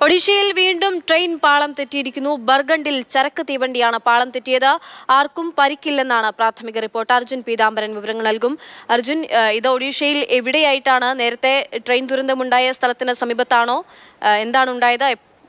ഒഡീഷയിൽ വീണ്ടും ട്രെയിൻ പാളം തെറ്റിയിരിക്കുന്നു ബർഗണ്ടിൽ ചരക്ക് തീവണ്ടിയാണ് പാളം തെറ്റിയത് ആർക്കും പരിക്കില്ലെന്നാണ് പ്രാഥമിക റിപ്പോർട്ട് അർജുൻ പീതാംബരൻ വിവരങ്ങൾ നൽകും അർജുൻ ഏഹ്, ഇത് ഒഡീഷയിൽ എവിടെയായിട്ടാണ് നേരത്തെ ട്രെയിൻ ദുരന്തമുണ്ടായ സ്ഥലത്തിന് സമീപത്താണോ ഏഹ്, എന്താണ് ഉണ്ടായത്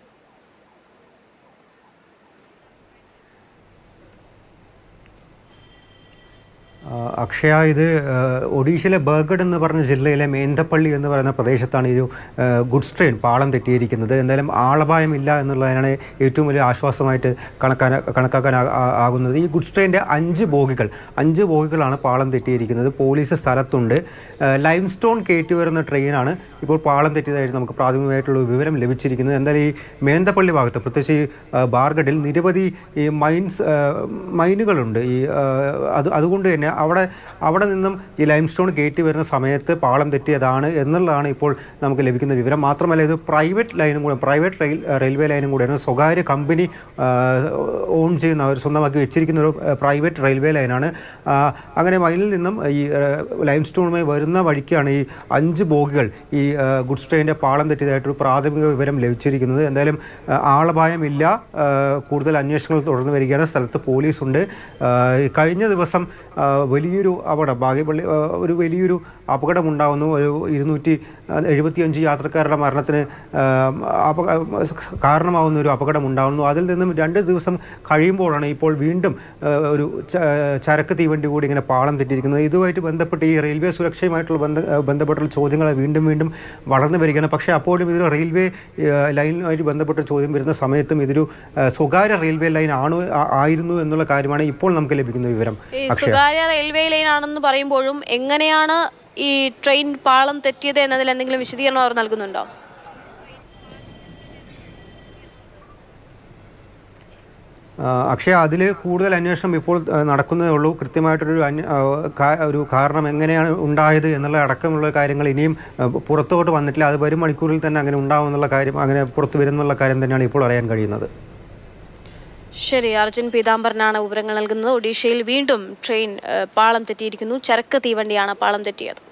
ആ, അക്ഷയ ഇത് ആ, ഒഡീഷയിലെ ബർഗഡ് എന്ന് പറഞ്ഞ ജില്ലയിലെ മേന്തപ്പള്ളി എന്ന് പറയുന്ന പ്രദേശത്താണ് ഈ ഒരു ആ, ഗുഡ്സ് ട്രെയിൻ പാളം തെറ്റിയിരിക്കുന്നത് എന്തായാലും ആളപായമില്ല എന്നുള്ളതിനാണ് ഏറ്റവും വലിയ ആശ്വാസമായിട്ട് കണക്കാൻ കണക്കാക്കാൻ ആ- ആ- ആകുന്നത് ഈ ഗുഡ്സ് ട്രെയിനിൻ്റെ അഞ്ച് ബോഗികൾ അഞ്ച് ബോഗികളാണ് പാളം തെറ്റിയിരിക്കുന്നത് പോലീസ് സ്ഥലത്തുണ്ട് ആ, ലൈം സ്റ്റോൺ കയറ്റി വരുന്ന ട്രെയിനാണ് ഇപ്പോൾ പാളം തെറ്റിയതായിട്ട് നമുക്ക് പ്രാഥമികമായിട്ടുള്ള ഒരു വിവരം ലഭിച്ചിരിക്കുന്നത് എന്തായാലും ഈ മേന്തപ്പള്ളി ഭാഗത്ത് പ്രത്യേകിച്ച് ഈ ആ, ബാർഗഡിൽ നിരവധി ഈ മൈൻസ് ആ, മൈനുകളുണ്ട് ഈ ആ, അത് അതുകൊണ്ട് തന്നെ അവിടെ അവിടെ നിന്നും ഈ ലൈം സ്റ്റോൺ കയറ്റി വരുന്ന സമയത്ത് പാളം തെറ്റിയതാണ് എന്നുള്ളതാണ് ഇപ്പോൾ നമുക്ക് ലഭിക്കുന്ന വിവരം മാത്രമല്ല ഇത് പ്രൈവറ്റ് ലൈനും കൂടെ പ്രൈവറ്റ് റെയിൽ റെയിൽവേ ലൈനും കൂടെയാണ് സ്വകാര്യ കമ്പനി ആ, ഓൺ ചെയ്യുന്ന അവർ സ്വന്തമാക്കി വെച്ചിരിക്കുന്ന ഒരു ആ, പ്രൈവറ്റ് റെയിൽവേ ലൈനാണ് ആ, അങ്ങനെ മൈനിൽ നിന്നും ഈ ആ, ലൈം സ്റ്റോണുമായി വരുന്ന വഴിക്കാണ് ഈ അഞ്ച് ബോഗികൾ ഈ ആ, ഗുഡ്സ് ട്രെയിനിൻ്റെ പാളം തെറ്റിയതായിട്ടൊരു പ്രാഥമിക വിവരം ലഭിച്ചിരിക്കുന്നത് എന്തായാലും ആ, ആളപായമില്ല ആ, കൂടുതൽ അന്വേഷണങ്ങൾ തുടർന്ന് വരികയാണ് സ്ഥലത്ത് പോലീസുണ്ട് ആ, ഈ കഴിഞ്ഞ ദിവസം ആ, വലിയൊരു അപകടം ബാഗേപള്ളി ആ, ഒരു വലിയൊരു അപകടമുണ്ടാകുന്നു ഒരു ഇരുന്നൂറ്റി എഴുപത്തിയഞ്ച് യാത്രക്കാരുടെ മരണത്തിന് ആ, അപക കാരണമാവുന്ന ഒരു അപകടം ഉണ്ടാകുന്നു അതിൽ നിന്നും രണ്ട് ദിവസം കഴിയുമ്പോഴാണ് ഇപ്പോൾ വീണ്ടും ആ, ഒരു ച- ചരക്ക് തീവണ്ടി കൂടി ഇങ്ങനെ പാളം തെറ്റിയിരിക്കുന്നത് ഇതുമായിട്ട് ബന്ധപ്പെട്ട് ഈ റെയിൽവേ സുരക്ഷയുമായിട്ടുള്ള ബന്ധ ബന്ധപ്പെട്ടുള്ള ചോദ്യങ്ങൾ വീണ്ടും വീണ്ടും വളർന്നു വരികയാണ് പക്ഷേ അപ്പോഴും ഇതൊരു റെയിൽവേ ആ, ലൈനുമായിട്ട് ബന്ധപ്പെട്ട ചോദ്യം വരുന്ന സമയത്തും ഇതൊരു ആ, സ്വകാര്യ റെയിൽവേ ലൈൻ ആണോ ആ- ആയിരുന്നു എന്നുള്ള കാര്യമാണ് ഇപ്പോൾ നമുക്ക് ലഭിക്കുന്ന വിവരം ഈ അക്ഷയ സ്വകാര്യ റെയിൽവേ ലൈൻ ആണെന്ന് പറയുമ്പോഴും എങ്ങനെയാണ് ഈ ട്രെയിൻ പാളം തെറ്റിയത് എന്നതിൽ എന്തെങ്കിലും വിശദീകരണം അവർ നൽകുന്നുണ്ടോ ആ, അക്ഷയ അതിൽ കൂടുതൽ അന്വേഷണം ഇപ്പോൾ ആ, നടക്കുന്നതേ ഉള്ളൂ കൃത്യമായിട്ടൊരു അന്വ- ആ, കാ- ഒരു കാരണം എങ്ങനെയാണ് ഉണ്ടായത് എന്നുള്ള അടക്കമുള്ള കാര്യങ്ങൾ ഇനിയും ആ, പുറത്തോട്ട് വന്നിട്ടില്ല അത് വരും മണിക്കൂറിൽ തന്നെ അങ്ങനെ ഉണ്ടാവും എന്നുള്ള കാര്യം അങ്ങനെ പുറത്തു വരുന്നുള്ള കാര്യം തന്നെയാണ് ഇപ്പോൾ അറിയാൻ കഴിയുന്നത് ശരി അർജുൻ പീതാംബരനാണ് വിവരങ്ങൾ നൽകുന്നത് ഒഡീഷയിൽ വീണ്ടും ട്രെയിൻ ഏഹ്, പാളം തെറ്റിയിരിക്കുന്നു ചരക്ക് തീവണ്ടിയാണ് പാളം തെറ്റിയത്